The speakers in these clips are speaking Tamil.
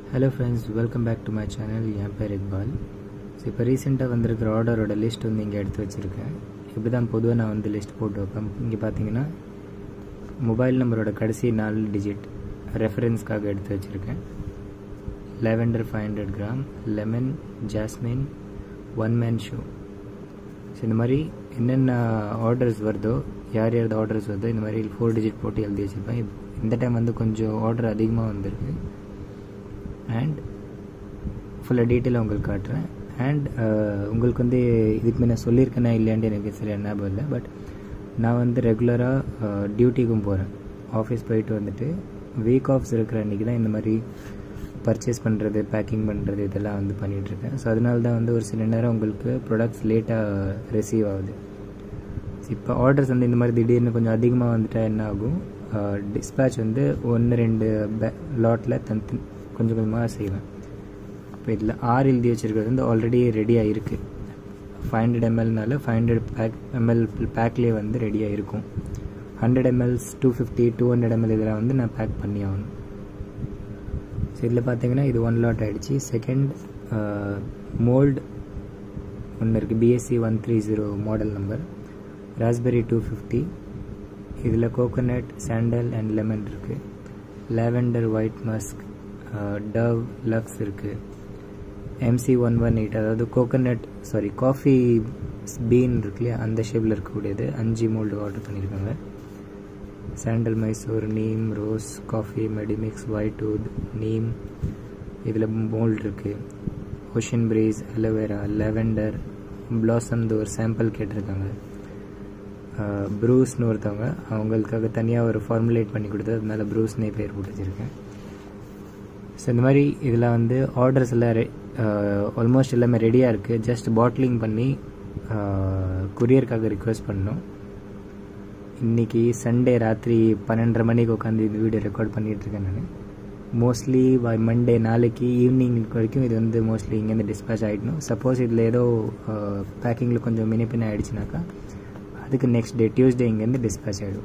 hello friends welcome back to my channel என் பேர் இக்பால் ஸோ இப்போ ரீசெண்டாக வந்திருக்கிற ஆர்டரோட லிஸ்ட் வந்து இங்கே எடுத்து வச்சுருக்கேன் இப்படி தான் பொதுவாக நான் வந்து லிஸ்ட் போட்டு வைப்பேன் இங்கே பார்த்தீங்கன்னா மொபைல் நம்பரோட கடைசி நாலு டிஜிட் ரெஃபரன்ஸ்க்காக எடுத்து வச்சுருக்கேன் lavender five hundred gram lemon jasmine one man shoe so இந்த மாதிரி என்னென்ன ஆர்டர்ஸ் வருதோ யார் யார் ஆர்டர்ஸ் வருதோ இந்த மாதிரி ஃபோர் டிஜிட் போட்டு எழுதி வச்சுருப்பேன் இந்த டைம் வந்து கொஞ்சம் ஆர்டர் அதிகமாக வந்திருக்கு அண்ட் ஃபுல்லாக டீட்டெயிலாக உங்களுக்கு காட்டுறேன் அண்ட் உங்களுக்கு வந்து இதுக்கு முன்ன சொல்லியிருக்கேனா இல்லையாண்டு எனக்கு சரியா ஞாபகம் இல்லை பட் நான் வந்து ரெகுலராக டியூட்டிக்கும் போகிறேன் ஆஃபீஸ் போயிட்டு வந்துட்டு வீக் ஆஃப்ஸ் இருக்கிற அன்றைக்கி தான் இந்த மாதிரி பர்ச்சேஸ் பண்ணுறது பேக்கிங் பண்ணுறது இதெல்லாம் வந்து பண்ணிகிட்ருக்கேன் ஸோ அதனால தான் வந்து ஒரு சில நேரம் உங்களுக்கு ப்ராடக்ட்ஸ் லேட்டாக ரிசீவ் ஆகுது இப்போ ஆர்டர்ஸ் வந்து இந்த மாதிரி திடீர்னு கொஞ்சம் அதிகமாக வந்துட்டால் என்ன ஆகும் டிஸ்பேச் வந்து ஒன்று ரெண்டு பே லாட்டில் தனி கொஞ்சம் கொஞ்சமாக செய்வேன் இப்போ இதில் ஆறு எழுதி வச்சுருக்கிறது வந்து ஆல்ரெடி ரெடியாக இருக்குது ஃபைவ் ஹண்ட்ரட் எம்எல்னால ஃபைவ் ஹண்ட்ரட் பேக் எம்எல் பேக்லேயே வந்து ரெடியாக இருக்கும் hundred MLs two fifty two hundred ML இதெல்லாம் வந்து நான் பேக் பண்ணி ஆகணும் ஸோ இதில் பார்த்தீங்கன்னா இது ஒன் லாட் ஆகிடுச்சு செகண்ட் மோல்டு ஒன்று இருக்குது PSC one three zero model number raspberry two fifty இதில் கோகோனட் சாண்டல் அண்ட் லெமன் இருக்குது lavender white musk Dove Lux இருக்குது எம்சி ஒன் ஒன் எயிட் அதாவது கோகோனட் சாரி காஃபி பீன் இருக்கு இல்லையா அந்த ஷேப்பில் இருக்கக்கூடியது அஞ்சு மோல்டு ஆர்டர் பண்ணியிருக்காங்க sandal Mysore neem rose coffee Medimix white wood neem இதில் மோல்டு இருக்குது ஓஷன் பிரீஸ் அலோவேரா லெவெண்டர் பிளாசம்து ஒரு சாம்பிள் கேட்டிருக்காங்க ப்ரூஸ்னு ஒருத்தவங்க அவங்களுக்காக தனியாக ஒரு ஃபார்முலேட் பண்ணி கொடுத்து அதனால ப்ரூஸ்னே பேர் போட்டு வச்சுருக்கேன் ஸோ இந்த மாதிரி இதில் வந்து ஆர்டர்ஸ் எல்லாம் ஆல்மோஸ்ட் எல்லாமே ரெடியாக இருக்குது ஜஸ்ட் பாட்லிங் பண்ணி குரியருக்காக ரிக்வெஸ்ட் பண்ணோம் இன்றைக்கி சண்டே ராத்திரி பன்னெண்டரை மணிக்கு உட்காந்து இந்த வீடியோ ரெக்கார்ட் பண்ணிகிட்ருக்கேன் நான் மோஸ்ட்லி பை மண்டே நாளைக்கு ஈவினிங் வரைக்கும் இது வந்து மோஸ்ட்லி இங்கேருந்து டிஸ்பேச் ஆகிடணும் சப்போஸ் இதில் ஏதோ பேக்கிங்கில் கொஞ்சம் மினிப்பின் ஆகிடுச்சுனாக்கா அதுக்கு நெக்ஸ்ட் டே டியூஸ்டே இங்கேருந்து டிஸ்பேச் ஆகிடும்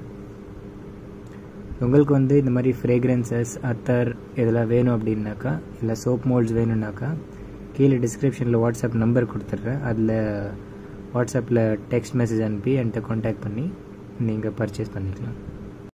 உங்களுக்கு வந்து இந்த மாதிரி ஃப்ரேக்ரன்சஸ் அத்தர் இதெல்லாம் வேணும் அப்படின்னாக்கா இல்லை சோப் மோல்ட்ஸ் வேணும்னாக்கா கீழே டிஸ்கிரிப்ஷனில் வாட்ஸ்அப் நம்பர் கொடுத்துட்றேன் அதில் வாட்ஸ்அப்பில் டெக்ஸ்ட் மெசேஜ் அனுப்பி என்கிட்ட காண்டாக்ட் பண்ணி நீங்கள் பர்ச்சேஸ் பண்ணிக்கலாம்